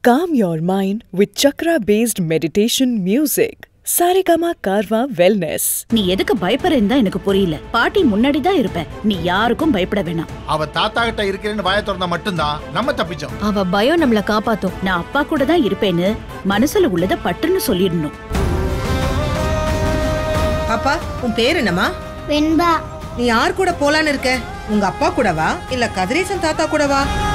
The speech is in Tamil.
Calm your mind with chakra based meditation music. Saregama Karwa Wellness. நீ எதுக்கு பயப்படுறேன்னு தான் எனக்கு புரியல பாட்டி முன்னாடி தான் இருப்ப நீ யாருக்கும் பயப்பட வேணாம் அவ தாத்தா கிட்ட இருக்கிறேன்னு வாய திறந்தா மட்டும்தான் நம்ம தப்பிச்சோம் அவ பயம் நம்மள காப்பாத்தும் நான் அப்பா கூட தான் இருப்பேன்னு மனசுல உள்ளத பட்டுன்னு சொல்லிடணும் பாப்பா உன் பேர் என்னம்மா வெண்பா நீ யார் கூட போலான்னு இருக்க உங்க அப்பா கூடவா இல்ல கதிரேசன் தாத்தா கூடவா